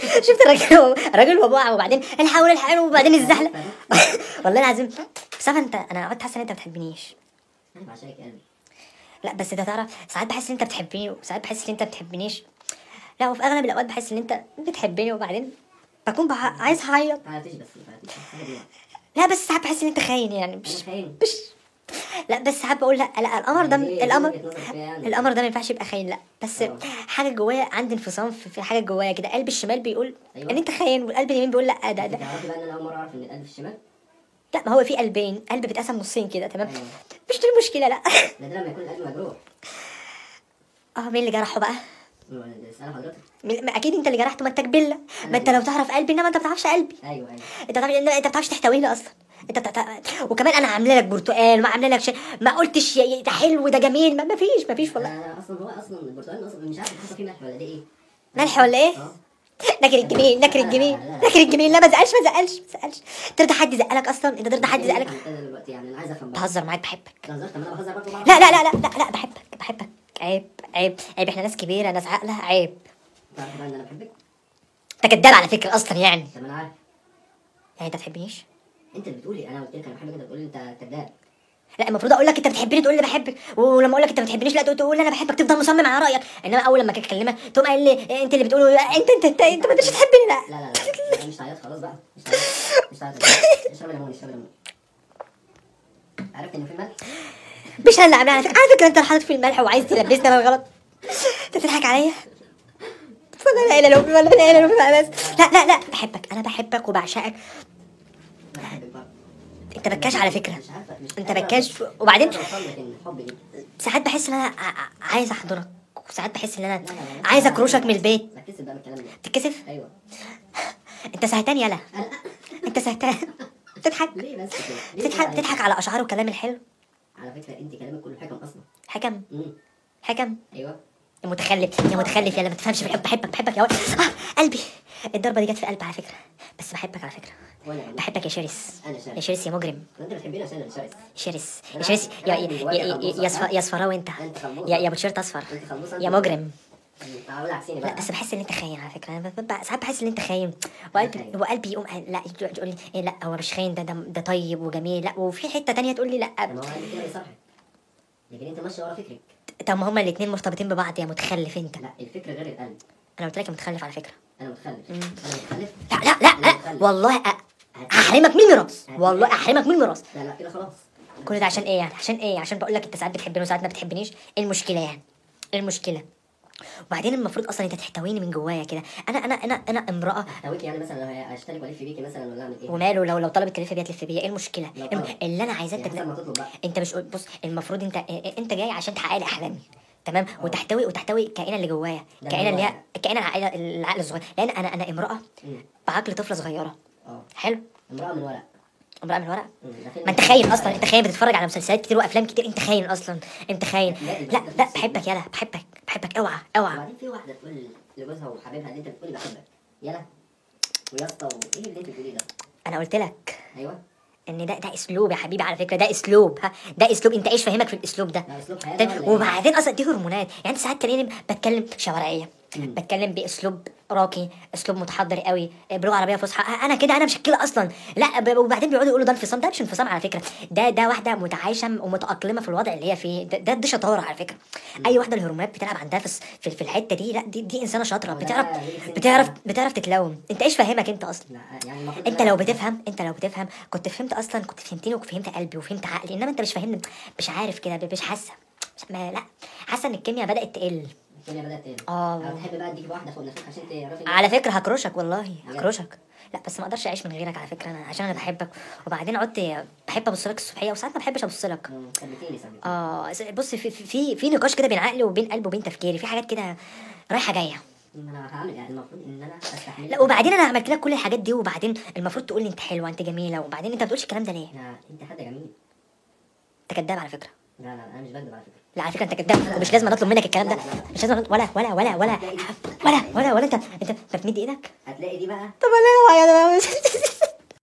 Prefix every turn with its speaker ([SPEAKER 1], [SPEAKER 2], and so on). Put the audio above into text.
[SPEAKER 1] شفت الراجل الراجل وابوها وبعدين الحقوا الحقوا وبعدين الزحلق والله العظيم بس عارف انت انا قعدت حاسه ان انت ما بتحبنيش
[SPEAKER 2] انا بعشقك قلبي
[SPEAKER 1] لا بس ده تعرف ساعات بحس ان انت بتحبني وساعات بحس ان انت ما بتحبنيش لا وفي اغلب الاوقات بحس ان انت بتحبني وبعدين بكون بح... عايز اعيط
[SPEAKER 2] ما عرفتش بس ما عرفتش حاجه دي
[SPEAKER 1] لا بس ساعات بحس ان انت خاين يعني
[SPEAKER 2] انا
[SPEAKER 1] مش
[SPEAKER 2] خاين
[SPEAKER 1] مش لا بس ساعات بقول لا لا القمر ده
[SPEAKER 2] دي- دي
[SPEAKER 1] القمر
[SPEAKER 2] وجهة نظر فيها يعني.
[SPEAKER 1] القمر ده ما ينفعش يبقى خاين لا بس
[SPEAKER 2] اه.
[SPEAKER 1] حاجه جوايا عندي انفصام في في حاجه جوايا كده قلب الشمال بيقول
[SPEAKER 2] أيوة.
[SPEAKER 1] ان انت خاين والقلب اليمين بيقول لا ده ده
[SPEAKER 2] تعرفي بقى ان انا اول مره اعرف ان القلب في الشمال
[SPEAKER 1] لا ما هو في قلبين قلب بيتقسم نصين كده تمام
[SPEAKER 2] أيوة.
[SPEAKER 1] مش دي المشكله لا
[SPEAKER 2] ده ده لما يكون القلب مجروح
[SPEAKER 1] اه مين اللي جرحه بقى
[SPEAKER 2] اسال حضرتك
[SPEAKER 1] مين- ما اكيد انت اللي جرحته ما انت كبله ما انت لو تعرف قلبي انما انت ما بتعرفش قلبي
[SPEAKER 2] ايوه ايوه
[SPEAKER 1] انت بتعرف انت ما بتعرفش تحتويني اصلا انت بتعرف... وكمان انا عامله لك برتقال ما عامله لك شيء ما قلتش يا- ده حلو ده جميل ما, ما فيش ما فيش والله
[SPEAKER 2] انا اصلا هو اصلا البرتقال اصلا مش عارف حاطه فيه ملح ولا ده ايه
[SPEAKER 1] ملح ولا ايه؟
[SPEAKER 2] اه
[SPEAKER 1] نكر الجميل نكر الجميل نكر الجميل لا ما زقلش ما زقلش ما زقلش ترضى حد يزقلك اصلا انت ترضى حد يزقلك
[SPEAKER 2] انا دلوقتي يعني انا عايز افهم بقى
[SPEAKER 1] بهزر معاك بحبك
[SPEAKER 2] بهزر طب انا بهزر برضه بعرف.
[SPEAKER 1] لا لا لا لا لا لا بحبك بحبك عيب عيب عيب احنا ناس كبيره ناس عاقله عيب
[SPEAKER 2] تعرف بقى ان انا بحبك
[SPEAKER 1] انت كداب على فكره اصلا يعني
[SPEAKER 2] طب انا عارف
[SPEAKER 1] يعني انت بتحبنيش
[SPEAKER 2] انت اللي بتقولي انا قلت لك انا بحبك انت بتقولي انت كذاب
[SPEAKER 1] لا المفروض اقول لك انت بتحبني تقول لي بحبك ولما اقول لك انت ما بتحبنيش لا تقول تقول لي انا بحبك تفضل مصمم على رايك انما اول لما كنت اكلمك تقوم قايل لي انت اللي بتقوله لا، انت انت انت, انت ما انتش تحبني لا
[SPEAKER 2] لا لا لا لا، مش تعيط خلاص بقى مش تعيط مش تعيط اشرب ليمون اشرب ليمون عرفت ان في ملح
[SPEAKER 1] مش انا اللي عاملها على فكره على فكره انت اللي حاطط في الملح وعايز تلبسني انا الغلط انت بتضحك عليا ولا لا اله الا الله ولا لا اله الا الله بس لا لا لا بحبك انا بحبك وبعشقك
[SPEAKER 2] انا بحبك برضه
[SPEAKER 1] انت بكاش على فكره
[SPEAKER 2] مش عارفه مش
[SPEAKER 1] انت
[SPEAKER 2] قادر
[SPEAKER 1] بكاش
[SPEAKER 2] أوصل-
[SPEAKER 1] وبعدين
[SPEAKER 2] مش قادر اوصل لك ان الحب دي
[SPEAKER 1] ساعات بحس ان انا ع- ع- عايز احضنك وساعات بحس ان انا
[SPEAKER 2] لا، لا، لا.
[SPEAKER 1] عايز اكرشك من البيت
[SPEAKER 2] ركز بقى من الكلام ده
[SPEAKER 1] تتكسف
[SPEAKER 2] ايوه
[SPEAKER 1] انت سهتان يلا
[SPEAKER 2] انا
[SPEAKER 1] انت سهتان تضحك
[SPEAKER 2] ليه بس كده ليه
[SPEAKER 1] تضحك
[SPEAKER 2] كده؟
[SPEAKER 1] تضحك على اشعار والكلام الحلو
[SPEAKER 2] على فكره انت كلامك كله حكم اصلا
[SPEAKER 1] حكم
[SPEAKER 2] امم
[SPEAKER 1] حكم
[SPEAKER 2] ايوه
[SPEAKER 1] يا متخلف يا متخلف يلا ما تفهمش بحب بحبك بحبك يا ولد آه قلبي الضربه دي جت في قلبي على فكره بس بحبك على فكره
[SPEAKER 2] وانا يعني
[SPEAKER 1] بحبك يا شرس
[SPEAKER 2] انا شرس.
[SPEAKER 1] يا شرس يا مجرم
[SPEAKER 2] انت بتحبيني عشان انا شرس
[SPEAKER 1] شرس يا
[SPEAKER 2] أنا
[SPEAKER 1] شرس
[SPEAKER 2] عارف-
[SPEAKER 1] يا
[SPEAKER 2] أنا
[SPEAKER 1] يا
[SPEAKER 2] عندي
[SPEAKER 1] يا
[SPEAKER 2] جوايا
[SPEAKER 1] يا-
[SPEAKER 2] خلبوصة.
[SPEAKER 1] يا صف- يا صفراوي انت
[SPEAKER 2] انت خلبوصة.
[SPEAKER 1] يا يا ابو تيشيرت اصفر
[SPEAKER 2] انت خلبوصة
[SPEAKER 1] يا
[SPEAKER 2] انت.
[SPEAKER 1] مجرم
[SPEAKER 2] تعالوا عكسيني
[SPEAKER 1] لا
[SPEAKER 2] بقى
[SPEAKER 1] بس بحس ان انت خاين على فكره انا ب- ب- ساعات بحس ان انت خاين وقلبي
[SPEAKER 2] خاين.
[SPEAKER 1] وقلبي يقوم قال- لا يقول لي إيه لا هو مش خاين ده ده, ده طيب وجميل لا وفي حته تانية تقول لي
[SPEAKER 2] طب
[SPEAKER 1] لا
[SPEAKER 2] ما هو قال كده بيصرحك لكن انت ماشي ورا فكرك
[SPEAKER 1] طب ما هما الاثنين مرتبطين ببعض يا متخلف انت
[SPEAKER 2] لا الفكره غير القلب
[SPEAKER 1] انا قلت لك يا متخلف على فكره
[SPEAKER 2] انا متخلف
[SPEAKER 1] مم.
[SPEAKER 2] انا متخلف
[SPEAKER 1] لا لا لا,
[SPEAKER 2] أنا
[SPEAKER 1] لا.
[SPEAKER 2] متخلف.
[SPEAKER 1] والله أ- هحرمك من الميراث والله احرمك من الميراث
[SPEAKER 2] لا لا كده خلاص
[SPEAKER 1] كل ده عشان ايه يعني عشان ايه عشان بقول لك انت ساعات بتحبني وساعات ما بتحبنيش ايه المشكله يعني ايه المشكله وبعدين المفروض اصلا انت تحتويني من جوايا كده انا انا انا انا امراه
[SPEAKER 2] احتويك يعني مثلا لو هي- اشترك والف بيكي مثلا ولا اعمل ايه
[SPEAKER 1] وماله لو لو طلبت تلف بيها تلف بيا ايه المشكله
[SPEAKER 2] لو
[SPEAKER 1] الم-
[SPEAKER 2] طلب.
[SPEAKER 1] اللي انا عايزاه
[SPEAKER 2] يعني
[SPEAKER 1] انت
[SPEAKER 2] حسب ما تطلب بقى
[SPEAKER 1] انت مش بص المفروض انت انت جاي عشان تحقق لي احلامي تمام وتحتوي وتحتوي الكائنه اللي جوايا
[SPEAKER 2] ده
[SPEAKER 1] الكائنه اللي هي
[SPEAKER 2] جوايا.
[SPEAKER 1] الكائنه العقل العقل الصغير لان انا انا امراه
[SPEAKER 2] مم.
[SPEAKER 1] بعقل طفله صغيره
[SPEAKER 2] اه
[SPEAKER 1] حلو
[SPEAKER 2] امراه من ورق
[SPEAKER 1] امراه من ورق
[SPEAKER 2] مم. ده فيلم
[SPEAKER 1] ما انت خاين اصلا انت خاين بتتفرج على مسلسلات كتير وافلام كتير انت خاين اصلا انت خاين لا لا بحبك يلا بحبك بحبك اوعى اوعى
[SPEAKER 2] وبعدين في واحده تقول لجوزها وحبيبها ان انت بتقولي بحبك يلا ويا اسطى وايه اللي انت بتقوليه ده
[SPEAKER 1] انا قلت لك
[SPEAKER 2] ايوه
[SPEAKER 1] ان ده ده اسلوب يا حبيبي على فكره ده اسلوب ها ده اسلوب انت ايش فاهمك في الاسلوب ده
[SPEAKER 2] ده اسلوب حياه
[SPEAKER 1] ده-
[SPEAKER 2] ده ولا إيه؟
[SPEAKER 1] وبعدين اصلا دي هرمونات يعني انت ساعات تلاقيني بتكلم شوارعيه
[SPEAKER 2] مم.
[SPEAKER 1] بتكلم باسلوب راقي اسلوب متحضر قوي بلغه عربيه فصحى انا كده انا مشكله اصلا لا ب- وبعدين بيقعدوا يقولوا ده انفصام ده مش انفصام على فكره ده ده واحده متعايشه ومتاقلمه في الوضع اللي هي فيه ده ده, ده شطاره على فكره اي واحده الهرمونات بتلعب عندها في الس- في, في الحته دي لا دي, دي انسانه شاطره
[SPEAKER 2] هو ده
[SPEAKER 1] بتعرف
[SPEAKER 2] ليه سن
[SPEAKER 1] بتعرف
[SPEAKER 2] كده؟
[SPEAKER 1] بتعرف تتلوم انت ايش فاهمك انت اصلا
[SPEAKER 2] لا يعني المفروض
[SPEAKER 1] انت
[SPEAKER 2] ده-
[SPEAKER 1] لو بتفهم انت لو بتفهم كنت فهمت اصلا كنت فهمتني وفهمت قلبي وفهمت عقلي انما انت مش فاهمني مش عارف كده مش حاسه مش- ما لا حاسه ان الكيمياء بدات تقل
[SPEAKER 2] الدنيا بدات تقل
[SPEAKER 1] اه.
[SPEAKER 2] أنا بتحب بقى اديك واحده فوق نفسك عشان تعرفي إن-
[SPEAKER 1] على فكره هكرشك والله
[SPEAKER 2] بجد؟
[SPEAKER 1] هكرشك لا بس ما اقدرش اعيش من غيرك على فكره انا عشان انا بحبك وبعدين عدت بحب ابص لك الصبحيه وساعات ما بحبش ابص لك
[SPEAKER 2] مم، ثبتيني ثبتيني
[SPEAKER 1] اه بص في في في نقاش كده بين عقلي وبين قلبي وبين تفكيري في حاجات كده رايحه جايه
[SPEAKER 2] ما انا هعمل يعني المفروض ان انا استحمل
[SPEAKER 1] لا وبعدين انا عملت لك كل الحاجات دي وبعدين المفروض تقول لي انت حلوه انت جميله وبعدين انت ما بتقولش الكلام ده ليه
[SPEAKER 2] لا انت حد جميل
[SPEAKER 1] انت كداب على فكره
[SPEAKER 2] لا لا انا مش بكذب على فكره
[SPEAKER 1] لا على فكره انت كداب ومش لازم اطلب منك الكلام ده مش لازم أطلب- ولا ولا ولا ولا ولا ولا ولا انت انت انت بتمد ايدك
[SPEAKER 2] هتلاقي دي بقى
[SPEAKER 1] طب ولا يا